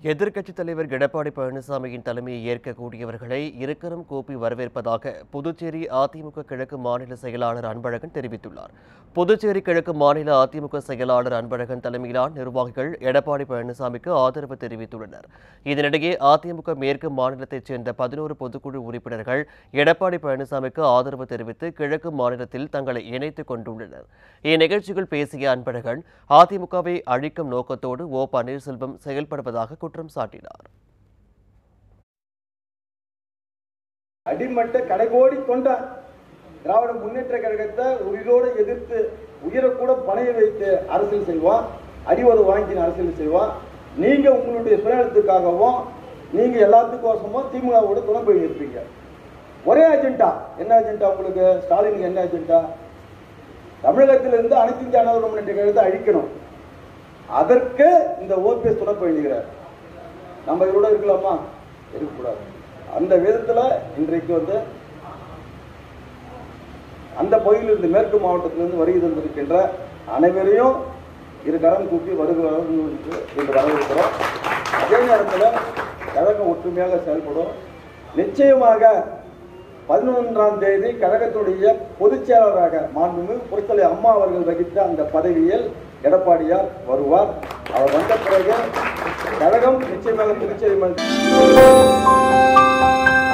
எதிர்க்கட்சித் தலைவர் எடப்பாடி பழனிசாமியின் தலைமையை ஏற்கக்கூடியவர்களை இருக்கரம் கூப்பி வரவேற்பதாக புதுச்சேரி அதிமுக கிழக்கு மாநில செயலாளர் அன்பழகன் தெரிவித்துள்ளார் புதுச்சேரி கிழக்கு மாநில அதிமுக செயலாளர் அன்பழகன் தலைமையிலான நிர்வாகிகள் எடப்பாடி பழனிசாமிக்கு ஆதரவு தெரிவித்துள்ளனர் இதனிடையே அதிமுக மேற்கு மாநிலத்தைச் சேர்ந்த பதினோரு பொதுக்குழு உறுப்பினர்கள் எடப்பாடி பழனிசாமிக்கு ஆதரவு தெரிவித்து கிழக்கு மாநிலத்தில் தங்களை இணைத்துக் கொண்டுள்ளனர் இந்நிகழ்ச்சியில் பேசிய அன்பழகன் அதிமுகவை அழிக்கும் நோக்கத்தோடு ஓ பன்னீர்செல்வம் செயல்படுவதாக குற்றம் சாட்டினார் அடிமட்ட கடைகோடி தொண்டன் திராவிட முன்னேற்ற கழகத்தை உயிரோடு எதிர்த்து உயிரை கூட பணைய வைத்து அரசியல் செய்வான் அடிவதை வாங்கின அரசியல் செய்வான் நீங்க உங்களுடைய சுயநலத்துக்காகவும் நீங்க எல்லாத்துக்கோசமும் திமுகவோட துணை போய் இருப்பீங்க ஒரே அஜெண்டா என்ன அஜெண்டா உங்களுக்கு ஸ்டாலினுக்கு என்ன அஜெண்டா தமிழகத்திலிருந்து அனைத்து இந்திய அண்ணா திராவிட முன்னேற்ற கழகத்தை அழிக்கணும் அதற்கு இந்த ஓபிஎஸ் துணை போயிருக்கிறார் நம்ம இதோட இருக்கலாமா இருக்கக்கூடாது அந்த விதத்துல இன்றைக்கு வந்து அந்த பகுதியிலிருந்து மேற்கு மாவட்டத்திலிருந்து வருகை தந்திருக்கின்ற அனைவரையும் இரு கரம் கூப்பி வருக வருக என்று இன்று வரவேற்கிறோம் அதே நேரத்தில் கழகம் ஒற்றுமையாக செயல்படும் நிச்சயமாக பதினொன்றாம் தேதி கழகத்துடைய பொதுச் செயலாளராக மாண்புமிகு புரட்சித்தலை அம்மா அவர்கள் வகித்த அந்த பதவியில் எடப்பாடியார் வருவார் அவர் வந்த பிறகு கழகம் நிச்சயமாக புதுச்சேரி ம-